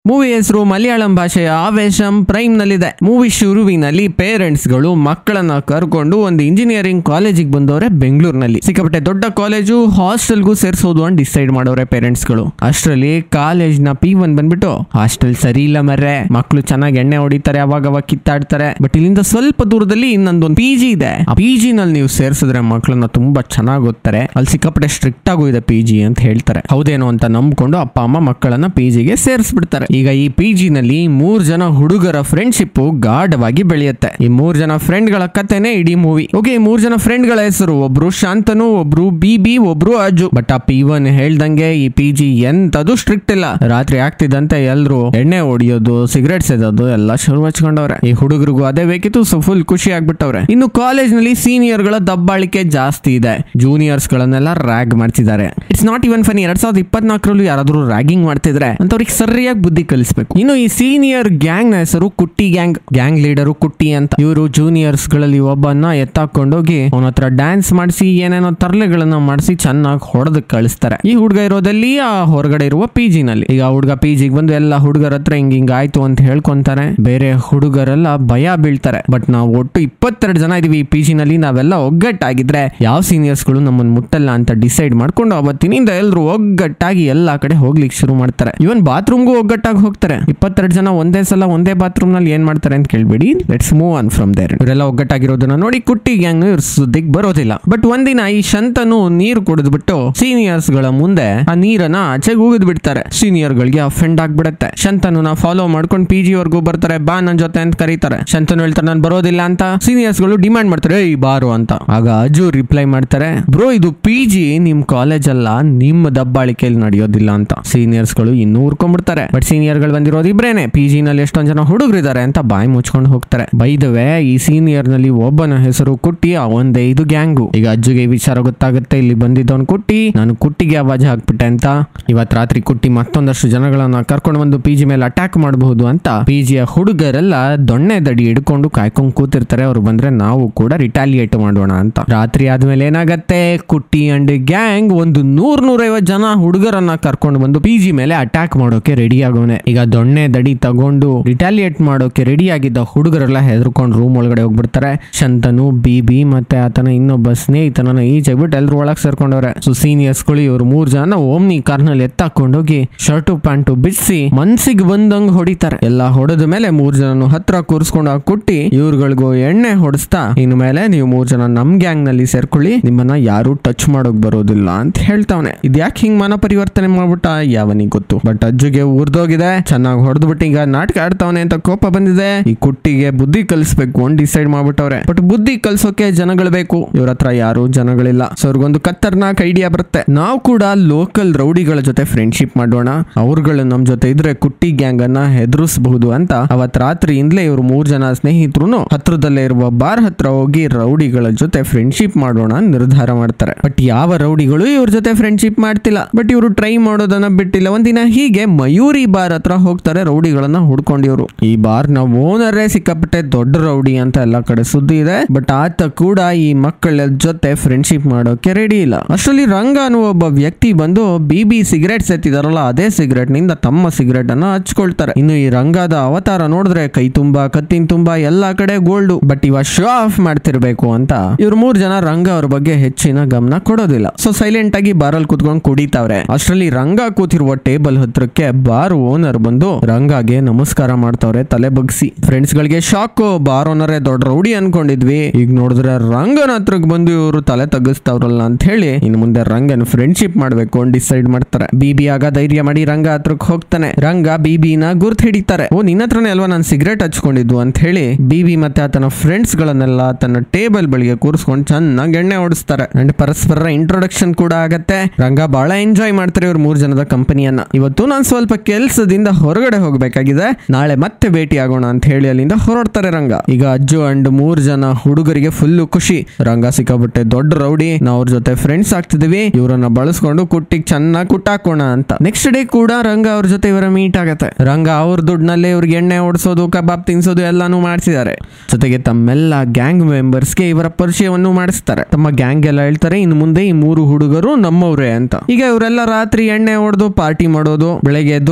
movie ಹೆಸರು ಮಲಯಾಳಂ ಭಾಷೆಯ Aavesham Prime ನಲ್ಲಿದೆ ಮೂವಿ ಶುರುವಿನಲ್ಲಿ ಪೇರೆಂಟ್ಸ್ ಗಳು ಮಕ್ಕಳನ್ನ ಕರ್ಕೊಂಡು ಒಂದು ಇಂಜಿನಿಯರಿಂಗ್ ಕಾಲೇಜಿಗೆ ಬಂದವ್ರೆ ಬೆಂಗಳೂರಿನಲ್ಲಿ ಸಿಕ್ಕಾಪಟ್ಟೆ ದೊಡ್ಡ ಕಾಲೇಜು ಹಾಸ್ಟೆಲ್ಗೂ ಸೇರ್ಸೋದು ಅಂತ ಡಿಸೈಡ್ ಮಾಡೋರೆ ಪೇರೆಂಟ್ಸ್ ಗಳು ಅಷ್ಟರಲ್ಲಿ ಕಾಲೇಜ್ ನ ಪಿ ಒನ್ ಬಂದ್ಬಿಟ್ಟು ಹಾಸ್ಟೆಲ್ ಸರಿ ಇಲ್ಲ ಮರ್ರೆ ಮಕ್ಕಳು ಚೆನ್ನಾಗಿ ಎಣ್ಣೆ ಹೊಡಿತಾರೆ ಅವಾಗ ಅವಾಗ ಕಿತ್ತಾಡ್ತಾರೆ ಬಟ್ ಇಲ್ಲಿಂದ ಸ್ವಲ್ಪ ದೂರದಲ್ಲಿ ಇನ್ನೊಂದೊಂದು ಪಿ ಜಿ ಇದೆ ಆ ಪಿ ಜಿ ನಲ್ಲಿ ನೀವು ಸೇರ್ಸಿದ್ರೆ ಮಕ್ಕಳನ್ನ ತುಂಬಾ ಚೆನ್ನಾಗಿ ಓದ್ತಾರೆ ಅಲ್ಲಿ ಸಿಕ್ಕಾಪಟ್ಟೆ ಸ್ಟ್ರಿಕ್ಟ್ ಆಗೂ ಇದೆ ಪಿ ಜಿ ಅಂತ ಹೇಳ್ತಾರೆ ಹೌದೇನೋ ಅಂತ ನಂಬ್ಕೊಂಡು ಅಪ್ಪ ಅಮ್ಮ ಮಕ್ಕಳನ್ನ ಪಿ ಜಿಗೆ ಸೇರಿಸ್ಬಿಡ್ತಾರೆ ಈಗ ಈ ಪಿ ಜಿ ನಲ್ಲಿ ಮೂರ್ ಜನ ಹುಡುಗರ ಫ್ರೆಂಡ್ಶಿಪ್ ಗಾಢವಾಗಿ ಬೆಳೆಯುತ್ತೆ ಈ ಮೂರ್ ಜನ ಫ್ರೆಂಡ್ ಗಳ ಕತೆನೆ ಇಡೀ ಮೂವಿ ಓಕೆ ಈ ಮೂರ್ ಜನ ಫ್ರೆಂಡ್ ಗಳ ಹೆಸರು ಒಬ್ರು ಶಾಂತನು ಒಬ್ರು ಬಿಬಿ ಒಬ್ರು ಅಜ್ಜು ಬಟ್ ಆ ಪಿ ಒನ್ ಹೇಳ್ದಂಗೆ ಈ ಪಿ ಜಿ ಎಂತದು ಸ್ಟ್ರಿಕ್ಟ್ ಇಲ್ಲ ರಾತ್ರಿ ಆಗ್ತಿದ್ದಂತೆ ಎಲ್ರು ಎಣ್ಣೆ ಹೊಡಿಯೋದು ಸಿಗರೇಟ್ ಸೇದೋದು ಎಲ್ಲ ಶುರು ಹಚ್ಕೊಂಡವ್ರೆ ಈ ಹುಡುಗರಿಗೂ ಅದೇ ಬೇಕಿತ್ತು ಸೊ ಫುಲ್ ಖುಷಿ ಆಗ್ಬಿಟ್ಟವ್ರೆ ಇನ್ನು ಕಾಲೇಜ್ ನಲ್ಲಿ ಸೀನಿಯರ್ ಗಳ ದಬ್ಬಾಳಿಕೆ ಜಾಸ್ತಿ ಇದೆ ಜೂನಿಯರ್ಸ್ ಗಳನ್ನೆಲ್ಲ ರ್ಯಾಗ್ ಮಾಡ್ತಿದ್ದಾರೆ ಇಟ್ಸ್ ನಾಟ್ ಇವನ್ ಫನಿ ಎರಡ್ ಸಾವಿರದ ಇಪ್ಪತ್ನಾಲ್ಕರಲ್ಲೂ ಯಾರಾದ್ರೂ ರ್ಯಾಗಿಂಗ್ ಮಾಡ್ತಿದ್ರೆ ಅಂತವ್ರಿಗೆ ಸರಿಯಾಗಿ ಬುದ್ಧಿ ಕಲಿಸ್ಬೇಕು ಇನ್ನು ಈ ಸೀನಿಯರ್ ಗ್ಯಾಂಗ್ ನ ಹೆಸರು Kutty gang gang leader Kutty ಅಂತ ಇವರು ಜೂನಿಯರ್ಸ್ ಗಳಲ್ಲಿ ಒಬ್ಬನ್ನ ಎತ್ತಾಕೊಂಡೋಗಿ ಅವನ ಹತ್ರ ಡ್ಯಾನ್ಸ್ ಮಾಡಿಸಿ ಏನೇನೋ ತರ್ಲೆಗಳನ್ನ ಮಾಡಿಸಿ ಚೆನ್ನಾಗಿ ಹೊಡೆದು ಕಳಿಸ್ತಾರೆ ಈ ಹುಡುಗ ಇರೋದಲ್ಲಿ ಆ ಹೊರಗಡೆ ಇರುವ ಪಿ ಜಿ ನಲ್ಲಿ ಈಗ ಹುಡುಗ ಪಿ ಜಿಗೆ ಬಂದು ಎಲ್ಲ ಹುಡುಗರ ಹತ್ರ ಹಿಂಗ್ ಹಿಂಗ್ ಆಯ್ತು ಅಂತ ಹೇಳ್ಕೊಂತಾನೆ ಬೇರೆ ಹುಡುಗರೆಲ್ಲ ಭಯ ಬೀಳ್ತಾರೆ ಬಟ್ ನಾವು ಒಟ್ಟು ಇಪ್ಪತ್ತೆರಡು ಜನ ಇದೀವಿ ಈ ಪಿ ಜಿ ನಲ್ಲಿ ನಾವೆಲ್ಲ ಒಗ್ಗಟ್ಟಾಗಿದ್ರೆ ಯಾವ ಸೀನಿಯರ್ಸ್ ಗಳು ನಮ್ಮನ್ನ ಮುಟ್ಟಲ್ಲ ಅಂತ ಡಿಸೈಡ್ ಮಾಡ್ಕೊಂಡು ಅವತ್ತಿನಿಂದ ಎಲ್ಲರೂ ಒಗ್ಗಟ್ಟಾಗಿ ಎಲ್ಲಾ ಕಡೆ ಹೋಗ್ಲಿಕ್ಕೆ ಶುರು ಮಾಡ್ತಾರೆ ಇವನ್ ಬಾತ್ರೂಮ್ಗೂ ಒಗ್ಗಟ್ಟಾಗಿ ಹೋಗ್ತಾರೆ ಇಪ್ಪತ್ತೆರಡು ಜನ ಒಂದೇ ಸಲ ಒಂದೇ ಬಾತ್ರೂಮ್ ನಲ್ಲಿ ಏನ್ ಮಾಡ್ತಾರೆ ಅಂತ ಕೇಳ್ಬೇಡಿ let's move on from there ಇವರೆಲ್ಲ ಒಗ್ಗಟ್ಟಾಗಿರೋದನ್ನ ನೋಡಿ ಕುಟ್ಟಿ ಗ್ಯಾಂಗ್ ಇವ್ರ ಸುದ್ದಿಗೆ ಬರೋದಿಲ್ಲ ಬಟ್ ಒಂದಿನ ಈ ಶಂತನು ನೀರು ಕುಡಿದ್ಬಿಟ್ಟು ಸೀನಿಯರ್ಸ್ ಗಳ ಮುಂದೆ ಆ ನೀರನ್ನ ಆಚೆಗೆ ಉಗಿದ್ ಬಿಡ್ತಾರೆ ಸೀನಿಯರ್ ಗಳಿಗೆ ಅಫೆಂಡ್ ಆಗ್ಬಿಡುತ್ತೆ ಶಂತನುನ ಫಾಲೋ ಮಾಡ್ಕೊಂಡು ಪಿ ಜಿ ವರ್ಗೂ ಬರ್ತಾರೆ ಬಾ ನನ್ ಜೊತೆ ಅಂತ ಕರೀತಾರೆ ಶಂತನು ಹೇಳ್ತಾರೆ ನಾನು ಬರೋದಿಲ್ಲ ಅಂತ ಸೀನಿಯರ್ಸ್ ಗಳು ಡಿಮಾಂಡ್ ಮಾಡ್ತಾರೆ ಏಯ್ ಬಾರು ಅಂತ ಆಗ ಅಜು ರಿಪ್ಲೈ ಮಾಡ್ತಾರೆ ಬ್ರೋ ಇದು ಪಿ ಜಿ ನಿಮ್ ಕಾಲೇಜ್ ಅಲ್ಲ ನಿಮ್ಮ ದಬ್ಬಾಳಿಕೆಯಲ್ಲಿ ನಡೆಯೋದಿಲ್ಲ ಅಂತ ಸೀನಿಯರ್ಸ್ ಗಳು ಇನ್ನೂ ಉರ್ಕೊಂಡ್ಬಿಡ್ತಾರೆ ಬಟ್ ಸೀನಿಯರ್ ಗಳು ಬಂದಿರೋದು ಇಬ್ರೇನೆ ಪಿ ಜಿ ನಲ್ಲಿ ಎಷ್ಟೊಂದ್ ಜನ ಹುಡುಗರಿದ್ದಾರೆ ಅಂತ ಬಾಯಿ ಮುಚ್ಕೊಂಡು ಹೋಗ್ತಾರೆ ಬೈದವೆ ಈ ಸೀನಿಯರ್ ನಲ್ಲಿ ಒಬ್ಬನ ಹೆಸರು ಕುಟ್ಟಿ ಒಂದೇ ಇದು ಗ್ಯಾಂಗು ಈಗ ಅಜ್ಜಿಗೆ ಈ ವಿಚಾರ ಗೊತ್ತಾಗುತ್ತೆ ಇಲ್ಲಿ ಬಂದಿದ್ದವನ್ ಕುಟ್ಟಿ ನಾನು ಕುಟ್ಟಿಗೆ ಆವಾಜ್ ಹಾಕ್ಬಿಟ್ಟೆ ಅಂತ ಇವತ್ ರಾತ್ರಿ ಕುಟ್ಟಿ ಮತ್ತೊಂದಷ್ಟು ಜನಗಳನ್ನ ಕರ್ಕೊಂಡು ಬಂದು ಪಿ ಜಿ ಮೇಲೆ ಅಟ್ಯಾಕ್ ಮಾಡಬಹುದು ಅಂತ ಪಿ ಜಿಯ ಹುಡುಗರೆಲ್ಲ ದೊಣ್ಣೆ ದಡಿ ಹಿಡ್ಕೊಂಡು ಕಾಯ್ಕೊಂಡ್ ಕೂತಿರ್ತಾರೆ ಅವ್ರು ಬಂದ್ರೆ ನಾವು ಕೂಡ ರಿಟಾಲಿಯೇಟ್ ಮಾಡೋಣ ಅಂತ ರಾತ್ರಿ ಆದ್ಮೇಲೆ ಏನಾಗತ್ತೆ ಕುಟ್ಟಿ ಅಂಡ್ ಗ್ಯಾಂಗ್ ಒಂದು ನೂರ್ ನೂರೈವತ್ ಜನ ಹುಡುಗರನ್ನ ಕರ್ಕೊಂಡು ಬಂದು ಪಿ ಜಿ ಮೇಲೆ ಅಟ್ಯಾಕ್ ಮಾಡೋಕೆ ರೆಡಿ ಆಗೋನೆ ಈಗ ದೊಣ್ಣೆ ದಡಿ ತಗೊಂಡು ರಿಟಾಲಿಯೇಟ್ ಮಾಡೋಕೆ ರೆಡಿ ಆಗಿದ್ದ ಹುಡುಗರೆಲ್ಲ ಹೆದರ್ಕೊಂಡು ರೂಮ್ ಒಳಗಡೆ ಹೋಗ್ಬಿಡ್ತಾರೆ ಶಂತನು ಬಿಬಿ ಮತ್ತೆ ಆತನ ಇನ್ನೊಬ್ಬ ಸ್ನೇಹಿತನ ಈಚೆ ಬಿಟ್ಟು ಎಲ್ರು ಒಳಗ್ ಸೇರ್ಕೊಂಡವ್ರೆ ಸೊ ಸೀನಿಯರ್ಸ್ ಗಳು ಇವ್ರು ಮೂರ್ ಜನ ಓಮ್ನಿ ಕಾರ್ನಲ್ಲಿ ಎತ್ತಾಕೊಂಡೋಗಿ ಶರ್ಟು ಪ್ಯಾಂಟು ಬಿಡಿಸಿ ಮನ್ಸಿಗೆ ಬಂದಂಗ್ ಹೊಡಿತಾರೆ ಎಲ್ಲ ಹೊಡೆದ ಮೇಲೆ ಮೂರ್ ಜನ ಹತ್ರ ಕೂರಿಸ್ಕೊಂಡು ಹೋಗಿ ಕುಟ್ಟಿ ಇವ್ರುಗಳಿಗೂ ಎಣ್ಣೆ ಹೊಡಿಸ್ತಾ ಇನ್ನು ಮೇಲೆ ನೀವು ಮೂರ್ ಜನ ನಮ್ ಗ್ಯಾಂಗ್ ನಲ್ಲಿ ಸೇರ್ಕೊಳ್ಳಿ ನಿಮ್ಮನ್ನ ಯಾರು ಟಚ್ ಮಾಡೋಕ್ ಬರೋದಿಲ್ಲ ಅಂತ ಹೇಳ್ತಾವನೆ ಇದ್ಯಾಕೆ ಹಿಂಗ್ ಮನ ಪರಿವರ್ತನೆ ಮಾಡ್ಬಿಟ್ಟ ಯಾವನಿಗೆ ಗೊತ್ತು ಬಟ್ ಅಜ್ಜಿಗೆ ಊರ್ದೋಗಿದೆ ಚೆನ್ನಾಗಿ ಹೊಡೆದ್ಬಿಟ್ಟು ಈಗ ನಾಟಕ ಆಡ್ತಾವನೆ ಅಂತ ಕೋಪ ಬಂದಿದೆ ಈ ಕುಟ್ಟಿಗೆ ಬುದ್ಧಿ ಕಲಿಸ್ಬೇಕು ಅಂತ ಡಿಸೈಡ್ ಮಾಡ್ಬಿಟ್ಟವ್ರೆ ಬಟ್ ಬುದ್ಧಿ ಕಲ್ಸೋಕೆ ಜನಗಳು ಬೇಕು ಇವ್ರ ಹತ್ರ ಯಾರು ಜನಗಳಿಲ್ಲ ಸೊ ಅವ್ರಿಗೊಂದು ಖತರ್ನಾಕ್ ಐಡಿಯಾ ಬರುತ್ತೆ ನಾವು ಕೂಡ ಲೋಕಲ್ ರೌಡಿಗಳ ಜೊತೆ ಫ್ರೆಂಡ್ಶಿಪ್ ಮಾಡೋಣ ಅವ್ರುಗಳು ನಮ್ ಜೊತೆ ಇದ್ರೆ ಕುಟ್ಟಿ ಗ್ಯಾಂಗ್ ಅನ್ನ ಹೆದರಿಸಬಹುದು ಅಂತ ಅವತ್ ರಾತ್ರಿಯಿಂದಲೇ ಇವ್ರು ಮೂರ್ ಜನ ಸ್ನೇಹಿತರು ಹತ್ರದಲ್ಲೇ ಇರುವ ಬಾರ್ ಹತ್ರ ಹೋಗಿ ರೌಡಿಗಳ ಜೊತೆ ಫ್ರೆಂಡ್ಶಿಪ್ ಮಾಡೋಣ ಅಂತ ನಿರ್ಧಾರ ಮಾಡ್ತಾರೆ ಬಟ್ ಯಾವ ರೌಡಿಗಳು ಇವ್ರ ಜೊತೆ ಫ್ರೆಂಡ್ಶಿಪ್ ಮಾಡ್ತಿಲ್ಲ ಬಟ್ ಇವರು ಟ್ರೈ ಮಾಡೋದನ್ನ ಬಿಟ್ಟಿಲ್ಲ ಒಂದಿನ ಹೀಗೆ ಮಯೂರಿ ಬಾರ್ ಹತ್ರ ಹೋಗ್ತಾರೆ ರೌಡಿಗಳನ್ನ ಹುಡ್ಕೊಂಡಿವ್ರು ಈ ಬಾರ್ ನ ಓನರೇ ಸಿಕ್ಕಾಪಟ್ಟೆ ದೊಡ್ಡ ರೌಡಿ ಅಂತ ಎಲ್ಲ ಕಡೆ ಸುದ್ದಿ ಇದೆ ಬಟ್ ಆತ ಕೂಡ ಈ ಮಕ್ಕಳ ಜೊತೆ ಫ್ರೆಂಡ್ಶಿಪ್ ಮಾಡೋಕೆ ರೆಡಿ ಇಲ್ಲ ಅಷ್ಟರಲ್ಲಿ ರಂಗ ಅನ್ನುವ ಒಬ್ಬ ವ್ಯಕ್ತಿ ಬಂದು ಬಿಬಿ ಸಿಗರೇಟ್ಸ್ ಎತ್ತಿದಾರಲ್ಲ ಅದೇ ಸಿಗರೇಟ್ ನಿಂದ ತಮ್ಮ ಸಿಗರೇಟ್ ಅನ್ನ ಹಚ್ಕೊಳ್ತಾರೆ ಇನ್ನು ಈ ರಂಗದ ಅವತಾರ ನೋಡಿದ್ರೆ ಕೈ ತುಂಬಾ ಕತ್ತಿನ ತುಂಬಾ ಎಲ್ಲಾ ಕಡೆ ಗೋಲ್ಡ್ ಬಟ್ ಇವ ಶೋ ಆಫ್ ಮಾಡ್ತಿರ್ಬೇಕು ಅಂತ ಇವ್ರು ಮೂರ್ ಜನ ರಂಗ ಅವ್ರ ಬಗ್ಗೆ ಹೆಚ್ಚಿನ ಗಮನ ಕೊಡೋದಿಲ್ಲ ಸೊ ಸೈಲೆಂಟ್ ಆಗಿ ಬಾರಲ್ಲಿ ಕುತ್ಕೊಂಡು ಕುಡಿತಾವ್ರೆ ಅಷ್ಟರಲ್ಲಿ ರಂಗ ಕೂತಿರುವ ಟೇಬಲ್ ಹತ್ರಕ್ಕೆ ಬಾರ್ ಓನರ್ ಬಂದು ರಂಗಾಗೆ ನಮಸ್ಕಾರ ಮಾಡ್ತಾವ್ರೆ ತಲೆ ಬಗ್ಸಿ ಫ್ರೆಂಡ್ಸ್ ಗಳಿಗೆ ಶಾಕ್ ಬಾರ್ ಓನರೇ ದೊಡ್ಡ ರೌಡಿ ಅನ್ಕೊಂಡಿದ್ವಿ ಈಗ ನೋಡಿದ್ರೆ ರಂಗನ ಹತ್ರಕ್ ಬಂದು ಇವರು ತಲೆ ತಗ್ಗಿಸ್ತಾವ್ರಲ್ಲ ಅಂತ ಹೇಳಿ ಇನ್ನು ಮುಂದೆ ರಂಗನ್ ಫ್ರೆಂಡ್ಶಿಪ್ ಮಾಡ್ಬೇಕು ಅಂತ ಡಿಸೈಡ್ ಮಾಡ್ತಾರೆ ಬಿಬಿ ಆಗ ಧೈರ್ಯ ಮಾಡಿ ರಂಗ ಹತ್ರಕ್ ಹೋಗ್ತಾನೆ ರಂಗ ಬಿಬಿನ ಗುರ್ತ್ ಹಿಡಿತಾರೆ ಓ ನಿನ್ನ ಹತ್ರನೇ ಅಲ್ವಾ ನಾನು ಸಿಗರೇಟ್ ಹಚ್ಕೊಂಡಿದ್ದು ಅಂತ ಹೇಳಿ ಬಿಬಿ ಮತ್ತೆ ಆತನ ಫ್ರೆಂಡ್ಸ್ ಗಳನ್ನೆಲ್ಲ ತನ್ನ ಟೇಬಲ್ ಬಳಿಗೆ ಕೂರಿಸ್ಕೊಂಡು ಚೆನ್ನಾಗಿ ಎಣ್ಣೆ ಓಡಿಸ್ತಾರೆ ಅಂಡ್ ಪರಸ್ಪರ ಇಂಟ್ರೊಡಕ್ಷನ್ ಕೂಡ ಆಗತ್ತೆ ರಂಗ ಬಹಳ ಎಂಜಾಯ್ ಮಾಡ್ತಾರೆ ಇವ್ರು ಮೂರ್ ಜನದ ಕಂಪನಿಯನ್ನ ಇವತ್ತು ನಾನು ಸ್ವಲ್ಪ ಕೆಲ್ಸದಿಂದ ಹೊರಗಡೆ ಹೋಗ್ಬೇಕಾಗಿದೆ ನಾಳೆ ಮತ್ತೆ ಭೇಟಿ ಆಗೋಣ ಅಂತ ಹೇಳಿ ಅಲ್ಲಿಂದ ಹೊರಡ್ತಾರೆ ರಂಗ ಈಗ ಅಜ್ಜು ಅಂಡ್ ಮೂರ್ ಜನ ಹುಡುಗರಿಗೆ ಫುಲ್ಲು ಖುಷಿ ರಂಗ ಸಿಕ್ಕಾಬಿಟ್ಟೆ ದೊಡ್ಡ ರೌಡಿ ನಾವು ಅವ್ರ ಜೊತೆ ಫ್ರೆಂಡ್ಸ್ ಆಗ್ತಿದೀವಿ ಇವರನ್ನ ಬಳಸ್ಕೊಂಡು ಕುಟ್ಟಿಗೆ ಚೆನ್ನಾಗಿ ಕುಟ್ಟಾಕೋಣ ಅಂತ ನೆಕ್ಸ್ಟ್ ಡೇ ಕೂಡ ರಂಗ ಅವ್ರ ಜೊತೆ ಇವರ ಮೀಟ್ ಆಗತ್ತೆ ರಂಗ ಅವ್ರ ದುಡ್ಡಲ್ಲೇ ಇವ್ರಿಗೆ ಎಣ್ಣೆ ಓಡಿಸೋದು ಕಬಾಬ್ ತಿನ್ಸೋದು ಎಲ್ಲಾನು ಮಾಡಿಸಿದ್ದಾರೆ ಜೊತೆಗೆ ತಮ್ಮೆಲ್ಲ ಗ್ಯಾಂಗ್ ಮೆಂಬರ್ಸ್ಗೆ ಇವರ ಪರಿಚಯವನ್ನು ಮಾಡಿಸ್ತಾರೆ ತಮ್ಮ ಗ್ಯಾಂಗ್ ಎಲ್ಲ ಹೇಳ್ತಾರೆ ಇನ್ನು ಮುಂದೆ ಈ ಮೂರು ಹುಡುಗರು ನಮ್ಮವ್ರೆ ಅಂತ ಈಗ ಇವರೆಲ್ಲ ರಾತ್ರಿ ಎಣ್ಣೆ ಹೊಡೆದು ಪಾರ್ಟಿ ಮಾಡೋದು ಬೆಳಗ್ಗೆ ಎದ್ದು ಕಾಲೇಜ್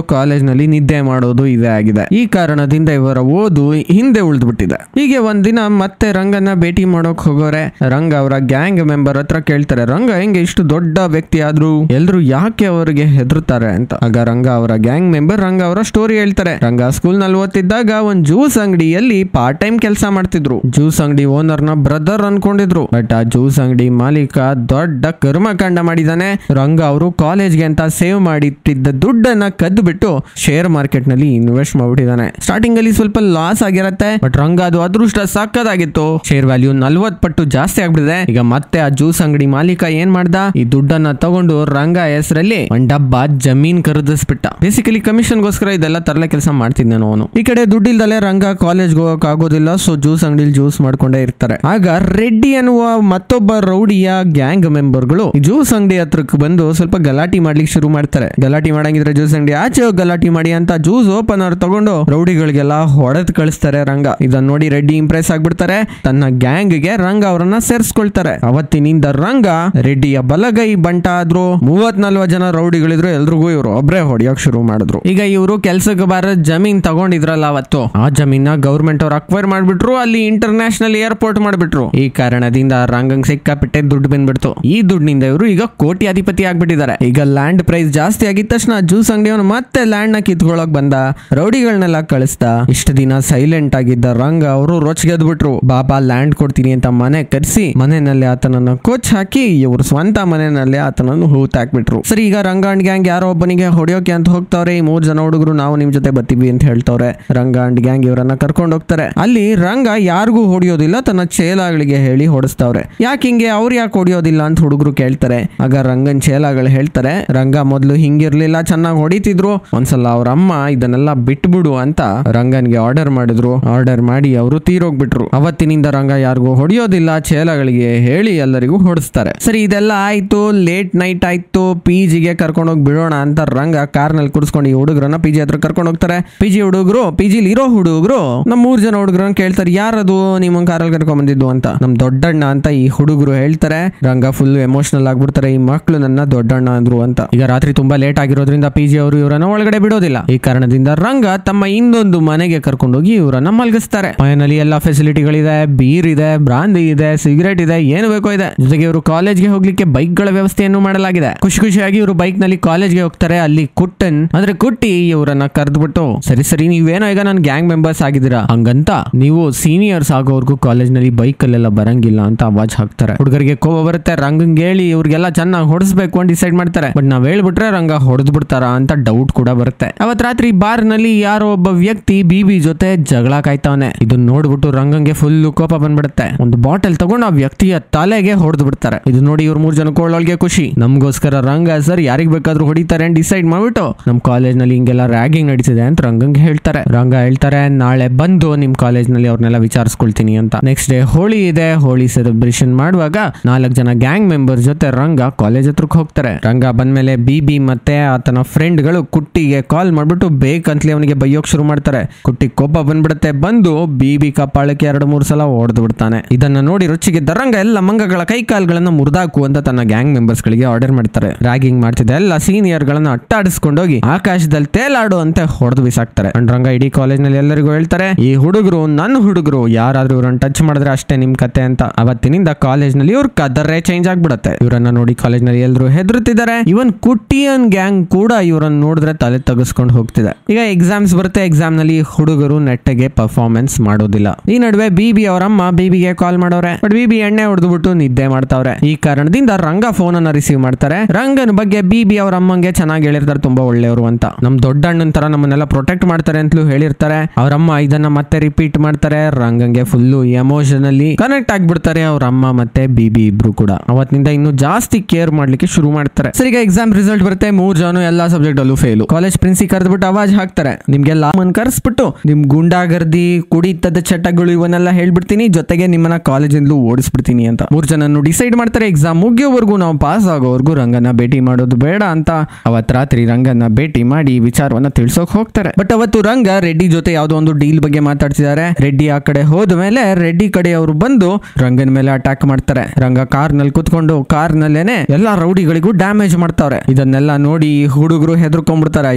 ಕಾಲೇಜ್ನಲ್ಲಿ ನಿದ್ದೆ ಮಾಡೋದು ಇದೇ ಆಗಿದೆ ಈ ಕಾರಣದಿಂದ ಇವರ ಓದು ಹಿಂದೆ ಉಳಿದ್ಬಿಟ್ಟಿದೆ ಹೀಗೆ ಒಂದಿನ ಮತ್ತೆ ರಂಗನ ಭೇಟಿ ಮಾಡೋಕ್ ಹೋಗೋರೆ ರಂಗ ಅವರ ಗ್ಯಾಂಗ್ ಮೆಂಬರ್ ಹತ್ರ ಕೇಳ್ತಾರೆ ರಂಗ ಹೆಂಗೆ ಇಷ್ಟು ದೊಡ್ಡ ವ್ಯಕ್ತಿ ಆದ್ರೂ ಎಲ್ರು ಯಾಕೆ ಅವರಿಗೆ ಹೆದರ್ತಾರೆ ಅಂತ ಆಗ ರಂಗ ಅವರ ಗ್ಯಾಂಗ್ ಮೆಂಬರ್ ರಂಗ ಅವರ ಸ್ಟೋರಿ ಹೇಳ್ತಾರೆ ರಂಗ ಸ್ಕೂಲ್ ನಲ್ಲಿ ಓದ್ತಿದ್ದಾಗ ಒಂದ್ ಜ್ಯೂಸ್ ಅಂಗಡಿಯಲ್ಲಿ ಪಾರ್ಟ್ ಟೈಮ್ ಕೆಲಸ ಮಾಡ್ತಿದ್ರು ಜ್ಯೂಸ್ ಅಂಗಡಿ ಓನರ್ ನ ಬ್ರದರ್ ಅನ್ಕೊಂಡಿದ್ರು ಬಟ್ ಆ ಜ್ಯೂಸ್ ಅಂಗಡಿ ಮಾಲೀಕ ದೊಡ್ಡ ಕರ್ಮಕಾಂಡ ಮಾಡಿದಾನೆ ರಂಗ ಅವರು ಕಾಲೇಜ್ಗೆ ಅಂತ ಸೇವ್ ಮಾಡಿಟ್ಟಿದ್ದ ದುಡ್ಡನ್ನ ಕದ್ದು ಬಿಟ್ಟು ಶೇರ್ ಮಾರ್ಕೆಟ್ ನಲ್ಲಿ ಇನ್ವೆಸ್ಟ್ ಮಾಡ್ಬಿಟ್ಟಿದ್ದಾನೆ ಸ್ಟಾರ್ಟಿಂಗ್ ಅಲ್ಲಿ ಸ್ವಲ್ಪ ಲಾಸ್ ಆಗಿರತ್ತೆ ಬಟ್ ರಂಗ ಅದು ಅದೃಷ್ಟ ಸಕ್ಕದಾಗಿತ್ತು ಶೇರ್ ವ್ಯಾಲ್ಯೂ ನಲ್ವತ್ ಪಟ್ಟು ಜಾಸ್ತಿ ಆಗ್ಬಿಟ್ಟಿದೆ ಈಗ ಮತ್ತೆ ಆ ಜ್ಯೂಸ್ ಅಂಗಡಿ ಮಾಲೀಕ ಏನ್ ಮಾಡ್ದ ಈ ದುಡ್ಡನ್ನ ತಗೊಂಡು ರಂಗ ಹೆಸರಲ್ಲಿ ಒಂದ್ ಡಬ್ಬ ಜಮೀನ್ ಖರೀದಿಸ್ಬಿಟ್ಟ ಬೇಸಿಕಲಿ ಕಮಿಷನ್ಗೋಸ್ಕರ ಇದೆಲ್ಲ ತರಲೆ ಕೆಲಸ ಮಾಡ್ತಿದ್ದೆ ಅವನು ಈ ಕಡೆ ದುಡ್ಡಿಲ್ದಲೆ ರಂಗ ಕಾಲೇಜ್ಗೆ ಹೋಗಕ್ ಆಗೋದಿಲ್ಲ ಸೊ ಜ್ಯೂಸ್ ಅಂಗಡಿಲಿ ಜ್ಯೂಸ್ ಮಾಡ್ಕೊಂಡೇ ಇರ್ತಾರೆ ಆಗ ರೆಡ್ಡಿ ಅನ್ನುವ ಮತ್ತೊಬ್ಬ ರೌಡಿಯ ಗ್ಯಾಂಗ್ ಮೆಂಬರ್ಗಳು ಜ್ಯೂಸ್ ಅಂಗಡಿ ಹತ್ರಕ್ಕೆ ಬಂದು ಸ್ವಲ್ಪ ಗಲಾಟಿ ಮಾಡ್ಲಿಕ್ಕೆ ಶುರು ಮಾಡ್ತಾರೆ ಗಲಾಟಿ ಮಾಡಂಗಿದ್ರೆ ಜ್ಯೂಸ್ ಅಂಗಡಿ ಆಚೆ ಹೋಗಿ ಗಲಾಟಿ ಮಾಡಿ ಅಂತ ಜ್ಯೂಸ್ ಓಪನರ್ ತಗೊಂಡು ರೌಡಿಗಳಿಗೆಲ್ಲ ಹೊಡೆದ್ ಕಳಿಸ್ತಾರೆ ರಂಗ ಇದನ್ನ ನೋಡಿ ರೆಡ್ಡಿ ಇಂಪ್ರೆಸ್ ಆಗ್ಬಿಡ್ತಾರೆ ತನ್ನ ಗ್ಯಾಂಗ್ ಗೆ ರಂಗ ಅವರನ್ನ ಸೇರಿಸ್ಕೊಳ್ತಾರೆ ಅವತ್ತಿನಿಂದ ರಂಗ ರೆಡ್ಡಿಯ ಬಲಗೈ ಬಂಟ ಆದ್ರು ಮೂವತ್ ನಲ್ವತ್ ಜನ ರೌಡಿಗಳಿದ್ರು ಎಲ್ರಿಗೂ ಇವರು ಒಬ್ರೇ ಹೊಡಿಯೋಕ್ ಶುರು ಮಾಡಿದ್ರು ಈಗ ಇವರು ಕೆಲ್ಸಕ್ಕೆ ಬಾರ ಜಮೀನ್ ತಗೊಂಡಿದ್ರಲ್ಲ ಅವತ್ತು ಆ ಜಮೀನ ಗೌರ್ಮೆಂಟ್ ಅವ್ರು ಅಕ್ವೈರ್ ಮಾಡ್ಬಿಟ್ರು ಅಲ್ಲಿ ಇಂಟರ್ನ್ಯಾಷನಲ್ ಏರ್ಪೋರ್ಟ್ ಮಾಡ್ಬಿಟ್ರು ಈ ಕಾರಣದಿಂದ ರಂಗಂಗ್ ಸಿಕ್ಕಾಪಿಟ್ಟೆ ದುಡ್ಡು ಬಂದ್ಬಿಡ್ತು ಈ ದುಡ್ಡಿನಿಂದ ಇವರು ಈಗ ಕೋಟ್ಯಾಧಿಪತಿ ಆಗ್ಬಿಟ್ಟಿದ್ದಾರೆ ಈಗ ಲ್ಯಾಂಡ್ ಪ್ರೈಸ್ ಜಾಸ್ತಿ ಆಗಿದ ತಕ್ಷಣ ಜ್ಯೂಸ್ ಅಂಗಡಿಯವನು ಮತ್ತೆ ಲ್ಯಾಂಡ್ ನ ಕಿತ್ಕೊಳಕ್ ಬಂದ ರೌಡಿಗಳನ್ನೆಲ್ಲ ಕಳಿಸ್ದ ಇಷ್ಟು ದಿನ ಸೈಲೆಂಟ್ ಆಗಿದ್ದ ರಂಗ ಅವರು ರೊಚ್ಗೆದ್ಬಿಟ್ರು ಬಾಬಾ ಲ್ಯಾಂಡ್ ಕೊಡ್ತೀನಿ ಅಂತ ಮನೆ ಕರೆಸಿ ಮನೆಯಲ್ಲಿ ಆತನನ್ನ ಕೊಚ್ ಹಾಕಿ ಇವ್ರ ಸ್ವಂತ ಮನೆಯಲ್ಲಿ ಆತನನ್ನು ಹೂತ್ ಹಾಕ್ಬಿಟ್ರು ಸರಿ ಈಗ ರಂಗ ಅಂಡ್ ಗ್ಯಾಂಗ್ ಯಾರೋ ಒಬ್ಬನಿಗೆ ಹೊಡಿಯೋಕೆ ಅಂತ ಹೋಗ್ತಾವ್ರೆ ಈ ಮೂರ್ ಜನ ಹುಡುಗರು ನಾವು ನಿಮ್ ಜೊತೆ ಬರ್ತೀವಿ ಅಂತ ಹೇಳ್ತವ್ರೆ ರಂಗ ಅಂಡ್ ಗ್ಯಾಂಗ್ ಇವರನ್ನ ಕರ್ಕೊಂಡು ಹೋಗ್ತಾರೆ ಅಲ್ಲಿ ರಂಗ ಯಾರಿಗೂ ಹೊಡಿಯೋದಿಲ್ಲ ತನ್ನ ಚೇಲಾಗಳಿಗೆ ಹೇಳಿ ಹೊಡಿಸ್ತಾವ್ರೆ ಯಾಕೆ ಹಿಂಗೆ ಅವ್ರು ಯಾಕೆ ಹೊಡಿಯೋದಿಲ್ಲ ಅಂತ ಹುಡುಗರು ಕೇಳ್ತಾರೆ ಆಗ ರಂಗನ್ ಚೇಲಾಗಳು ಹೇಳ್ತಾರೆ ರಂಗ ಮೊದ್ಲು ಹಿಂಗಿರ್ಲಿಲ್ಲ ಚೆನ್ನಾಗಿ ಹೊಡಿತಿದ್ರು ಒಂದ್ಸಲ ಅವ್ರ ಅಮ್ಮ ಇದನ್ನೆಲ್ಲ ಬಿಟ್ಬಿಡು ಅಂತ ರಂಗನ್ಗೆ ಆರ್ಡರ್ ಮಾಡಿದ್ರು ಆರ್ಡರ್ ಮಾಡಿ ಅವರು ತೀರೋಗ್ಬಿಟ್ರು ಅವತ್ತಿನಿಂದ ರಂಗ ಯಾರಿಗೂ ಹೊಡಿಯೋದಿಲ್ಲ ಚೇಲಗಳಿಗೆ ಹೇಳಿ ಎಲ್ಲರಿಗೂ ಹೊಡಿಸ್ತಾರೆ ಸರಿ ಇದೆಲ್ಲ ಆಯ್ತು ಲೇಟ್ ನೈಟ್ ಆಯ್ತು ಪಿ ಜಿಗೆ ಕರ್ಕೊಂಡೋಗಿ ಬಿಡೋಣ ಅಂತ ರಂಗ ಕಾರ್ನಲ್ಲಿ ಕುಡಿಸ್ಕೊಂಡು ಈ ಹುಡುಗರನ್ನ ಪಿ ಜಿ ಹತ್ರ ಕರ್ಕೊಂಡು ಹೋಗ್ತಾರೆ ಪಿ ಜಿ ಹುಡುಗರು ಪಿ ಜಿಲಿ ಇರೋ ಹುಡುಗರು ನಮ್ ಮೂರ್ ಜನ ಹುಡುಗರನ್ನ ಕೇಳ್ತಾರೆ ಯಾರದು ನಿಮ್ಮ ಕಾರಲ್ಲಿ ಕರ್ಕೊಂಡ್ ಬಂದಿದ್ದು ಅಂತ ನಮ್ ದೊಡ್ಡಣ್ಣ ಅಂತ ಈ ಹುಡುಗರು ಹೇಳ್ತಾರೆ ರಂಗ ಫುಲ್ ಎಮೋಷನಲ್ ಆಗ್ಬಿಡ್ತಾರೆ ಈ ಮಕ್ಳು ನನ್ನ ದೊಡ್ಡಣ್ಣ ಅಂದ್ರು ಅಂತ ಈಗ ರಾತ್ರಿ ತುಂಬಾ ಲೇಟ್ ಆಗಿರೋದ್ರಿಂದ ಪಿ ಜಿ ಅವರು ಇವರನ್ನ ಒಳಗಡೆ ಬಿಡೋದಿಲ್ಲ ಈ ಕಾರಣದಿಂದ ರಂಗ ತಮ್ಮ ಇನ್ನೊಂದು ಮನೆಗೆ ಕರ್ಕೊಂಡೋಗಿ ಇವರನ್ನ ಮಲಗಿಸ್ತಾರೆ ಮನೆಯಲ್ಲಿ ಎಲ್ಲ ಫೆಸಿಲಿಟಿಗಳಿದೆ ಬೀರ್ ಇದೆ ಬ್ರಾಂದಿ ಇದೆ ಸಿಗರೇಟ್ ಇದೆ ಏನು ಬೇಕೋ ಇದೆ ಜೊತೆಗೆ ಇವರು ಕಾಲೇಜ್ಗೆ ಹೋಗ್ಲಿಕ್ಕೆ ಬೈಕ್ ಗಳ ವ್ಯವಸ್ಥೆಯನ್ನು ಮಾಡಲಾಗಿದೆ ಖುಷಿ ಖುಷಿಯಾಗಿ ಇವರು ಬೈಕ್ ನಲ್ಲಿ ಕಾಲೇಜ್ಗೆ ಹೋಗ್ತಾರೆ ಅಲ್ಲಿ ಕುಟ್ಟನ್ ಅಂದ್ರೆ ಕುಟ್ಟಿ ಇವರನ್ನ ಕರೆದ್ಬಿಟ್ಟು ಸರಿ ಸರಿ ನೀವೇನೋ ಈಗ ನನ್ನ ಗ್ಯಾಂಗ್ ಮೆಂಬರ್ಸ್ ಆಗಿದ್ದೀರಾ ಹಂಗಂತ ನೀವು ಸೀನಿಯರ್ಸ್ ಆಗೋವರೆಗೂ ಕಾಲೇಜ್ ನಲ್ಲಿ ಬೈಕ್ ಅಲ್ಲೆಲ್ಲ ಬರಂಗಿಲ್ಲ ಅಂತ ಅವಾಜ್ ಹಾಕ್ತಾರೆ ಹುಡುಗರಿಗೆ ಕೋಪ ಬರುತ್ತೆ ರಂಗಂಗ್ ಹೇಳಿ ಇವ್ರಿಗೆಲ್ಲ ಚೆನ್ನಾಗಿ ಹೊಡಿಸ್ಬೇಕು ಅಂತ ಡಿಸೈಡ್ ಮಾಡ್ತಾರೆ ಬಟ್ ನಾವ್ ಹೇಳ್ಬಿಟ್ರೆ ರಂಗ ಹೊಡೆದ್ ಬಿಡ್ತಾರ ಅಂತ ಡೌಟ್ ಕೂಡ ಬರುತ್ತೆ ಅವತ್ ರಾತ್ರಿ ಬಾರ್ ನಲ್ಲಿ ಯಾರೋ ಒಬ್ಬ ವ್ಯಕ್ತಿ ಬಿಬಿ ಜೊತೆ ಜಗಳ ಕಾಯ್ತಾವನೆ ಇದನ್ನ ನೋಡ್ಬಿಟ್ಟು ರಂಗಂಗೆ ಫುಲ್ ಕೋಪ ಬಂದ್ಬಿಡುತ್ತೆ ಒಂದು ಬಾಟಲ್ ತಗೊಂಡು ಆ ವ್ಯಕ್ತಿಯ ತಲೆಗೆ ಹೊಡೆದು ಬಿಡ್ತಾರೆ ಇದು ನೋಡಿ ಇವ್ರು ಮೂರ್ ಜನ ಕೊಳ್ಳೊಳಗೆ ಖುಷಿ ನಮಗೋಸ್ಕರ ರಂಗ ಸರ್ ಯಾರಿಗ್ ಬೇಕಾದ್ರೂ ಹೊಡಿತಾರೆ ಅಂತ ಡಿಸೈಡ್ ಮಾಡ್ಬಿಟ್ಟು ನಮ್ ಕಾಲೇಜ್ ನಲ್ಲಿ ಹಿಂಗೆಲ್ಲ ರ್ಯಾಗಿಂಗ್ ನಡೀತಿದೆ ಅಂತ ರಂಗಂಗೆ ಹೇಳ್ತಾರೆ ರಂಗ ಹೇಳ್ತಾರೆ ನಾಳೆ ಬಂದು ನಿಮ್ ಕಾಲೇಜ್ ನಲ್ಲಿ ಅವ್ರನ್ನೆಲ್ಲ ವಿಚಾರಿಸ್ಕೊಳ್ತೀನಿ ಅಂತ ನೆಕ್ಸ್ಟ್ ಡೇ ಹೋಳಿ ಇದೆ ಹೋಳಿ ಸೆಲೆಬ್ರೇಷನ್ ಮಾಡುವಾಗ ನಾಲ್ಕು ಜನ ಗ್ಯಾಂಗ್ ಮೆಂಬರ್ ಜೊತೆ ರಂಗ ಕಾಲೇಜ್ ಹತ್ರಕ್ಕೆ ಹೋಗ್ತಾರೆ ರಂಗ ಬಂದ್ಮೇಲೆ ಬಿಬಿ ಮತ್ತೆ ಆತನ ಫ್ರೆಂಡ್ಗಳು ಕುಟ್ಟಿಗೆ ಕಾಲ್ ಮಾಡ್ಬಿಟ್ಟು ಬೇಕಂತಲೇ ಅವನಿಗೆ ಬೈಯೋಕ್ ಶುರು ಮಾಡ್ತಾರೆ ಕುಟ್ಟಿ ಕೋಪ ಬಂದ್ಬಿಡುತ್ತೆ ಬಂದು ಬಿಬಿ ಕಪಾಳಕ್ಕೆ ಎರಡು ಮೂರು ಸಲ ಹೊಡೆದು ಬಿಡ್ತಾನೆ ಇದನ್ನ ನೋಡಿ ರುಚಿಗೆ ರಂಗ ಎಲ್ಲ ಮಂಗಗಳ ಕೈ ಕಾಲ್ಗಳನ್ನ ಮುರಿದಾಕು ಅಂತ ತನ್ನ ಗ್ಯಾಂಗ್ ಮೆಂಬರ್ಸ್ ಗಳಿಗೆ ಆರ್ಡರ್ ಮಾಡ್ತಾರೆ ರ್ಯಾಗಿಂಗ್ ಮಾಡ್ತಿದ್ದ ಎಲ್ಲ ಸೀನಿಯರ್ ಗಳನ್ನ ಅಟ್ಟಾಡಿಸ್ಕೊಂಡೋಗಿ ಆಕಾಶದಲ್ಲಿ ತೇಲಾಡು ಅಂತ ಹೊಡೆದು ಬಿಸಾಕ್ತಾರೆ ಅಂಡ್ ರಂಗ ಇಡೀ ಕಾಲೇಜ್ ನಲ್ಲಿ ಎಲ್ಲರಿಗೂ ಹೇಳ್ತಾರೆ ಈ ಹುಡುಗರು ನನ್ನ ಹುಡುಗರು ಯಾರಾದ್ರೂ ಇವ್ರನ್ನ ಟಚ್ ಮಾಡಿದ್ರೆ ಅಷ್ಟೇ ನಿಮ್ ಕತೆ ಅಂತ ಅವತ್ತಿನಿಂದ ಕಾಲೇಜ್ ನಲ್ಲಿ ಇವ್ರ ಕದರೇ ಚೇಂಜ್ ಆಗ್ಬಿಡುತ್ತೆ ಇವರನ್ನ ನೋಡಿ ಕಾಲೇಜ್ ನಲ್ಲಿ ಎಲ್ಲರೂ ಹೆದರುತ್ತಿದ್ದಾರೆ ಇವನ್ ಕುಟ್ಟಿಯನ್ ಗ್ಯಾಂಗ್ ಕೂಡ ಇವರನ್ನ ನೋಡಿದ್ರೆ ತಲೆ ತಗಸ್ಕೊಂಡು ಹೋಗ್ತಿದೆ ಈಗ ಎಕ್ಸಾಮ್ಸ್ ಬರುತ್ತೆ ಎಕ್ಸಾಮ್ ನಲ್ಲಿ ಹುಡುಗರು ನೆಟ್ಟಗೆ ಪರ್ಫಾರ್ಮೆನ್ಸ್ ಮಾಡೋದಿಲ್ಲ ಈ ನಡುವೆ ಬಿಬಿ ಅವರಮ್ಮ ಬಿಬಿಗೆ ಕಾಲ್ ಮಾಡೋರೆ ಬಟ್ ಬಿಬಿ ಎಣ್ಣೆ ಹೊಡೆದ್ಬಿಟ್ಟು ನಿದ್ದೆ ಮಾಡ್ತಾವ್ರೆ ಈ ಕಾರಣದಿಂದ ರಂಗ ಫೋನ್ ಅನ್ನ ರಿಸೀವ್ ಮಾಡ್ತಾರೆ ರಂಗನ ಬಗ್ಗೆ ಬಿಬಿ ಅವ್ರ ಅಮ್ಮಂಗೆ ಚೆನ್ನಾಗಿ ಹೇಳಿರ್ತಾರೆ ತುಂಬಾ ಒಳ್ಳೆಯವರು ಅಂತ ನಮ್ ದೊಡ್ಡ ಅಣ್ಣನ ತರ ನಮ್ಮನ್ನೆಲ್ಲ ಪ್ರೊಟೆಕ್ಟ್ ಮಾಡ್ತಾರೆ ಅಂತಲೂ ಹೇಳಿರ್ತಾರೆ ಅವರಮ್ಮ ಇದನ್ನ ಮತ್ತೆ ರಿಪೀಟ್ ಮಾಡ್ತಾರೆ ರಂಗಂಗೆ ಫುಲ್ಲು ಎಮೋಷನಲಿ ಕನೆಕ್ಟ್ ಆಗ್ಬಿಡ್ತಾರೆ ಅವ್ರ ಅಮ್ಮ ಮತ್ತೆ ಬಿಬಿ ಇಬ್ರು ಕೂಡ ಅವತ್ತಿನಿಂದ ಇನ್ನು ಜಾಸ್ತಿ ಕೇರ್ ಮಾಡ್ಲಿಕ್ಕೆ ಶುರು ಮಾಡ್ತಾರೆ ಸರಿ ಈಗ ಎಕ್ಸಾಮ್ ರಿಸಲ್ಟ್ ಬರುತ್ತೆ ಮೂರ್ ಜನ ಎಲ್ಲಾ ಸಬ್ಜೆಕ್ಟ್ ಅಲ್ಲೂ ಫೇಲು ಕಾಲೇಜ್ ಪ್ರಿನ್ಸಿ ಕರೆದ್ಬಿಟ್ಟು ಅವಾಜ್ ಹಾಕ್ತಾರೆ ನಿಮ್ಗೆಲ್ಲ ಮನ್ ಕರ್ಸ್ಬಿಟ್ಟು ನಿಮ್ ಗುಂಡಾಗರ್ದಿ ಕುಡಿತದ ಚಟಗಳು ಇವನ್ನೆಲ್ಲ ಹೇಳ್ಬಿಡ್ತೀನಿ ಜೊತೆಗೆ ನಿಮ್ಮನ್ನ ಕಾಲೇಜಿಂದಲೂ ಓಡಿಸ್ಬಿಡ್ತೀನಿ ಅಂತ ಮೂರ್ ಜನನು ಡಿಸೈಡ್ ಮಾಡ್ತಾರೆ ಎಕ್ಸಾಮ್ ಮುಗಿಯೋವರೆಗೂ ನಾವು ಪಾಸ್ ಆಗೋವರೆಗೂ ರಂಗನ ಭೇಟಿ ಮಾಡೋದು ಬೇಡ ಅಂತ ಅವತ್ ರಾತ್ರಿ ರಂಗನ ಭೇಟಿ ಮಾಡಿ ಈ ವಿಚಾರವನ್ನ ತಿಳ್ಸೋಕ್ ಹೋಗ್ತಾರೆ ಬಟ್ ಅವತ್ತು ರಂಗ ರೆಡ್ಡಿ ಜೊತೆ ಯಾವ್ದೋ ಒಂದು ಡೀಲ್ ಬಗ್ಗೆ ಮಾತಾಡ್ತಿದ್ದಾರೆ ರೆಡ್ಡಿ ಆ ಕಡೆ ಹೋದ ಮೇಲೆ ರೆಡ್ಡಿ ಕಡೆ ಅವರು ಬಂದು ರಂಗನ ಮೇಲೆ ಅಟ್ಯಾಕ್ ಮಾಡ್ತಾರೆ ರಂಗ ಕಾರ್ ನಲ್ಲಿ ಕುತ್ಕೊಂಡು ಕಾರ್ ನಲ್ಲೇನೆ ಎಲ್ಲಾ ರೌಡಿಗಳಿಗೂ ಡ್ಯಾಮೇಜ್ ಮಾಡ್ತಾವ್ರೆ ಇದನ್ನೆಲ್ಲ ನೋಡಿ ಹುಡುಗರು ಹೆದರ್ಕೊಂಡ್ಬಿಡ್ತಾರೆ ಅಯ್ಯೋ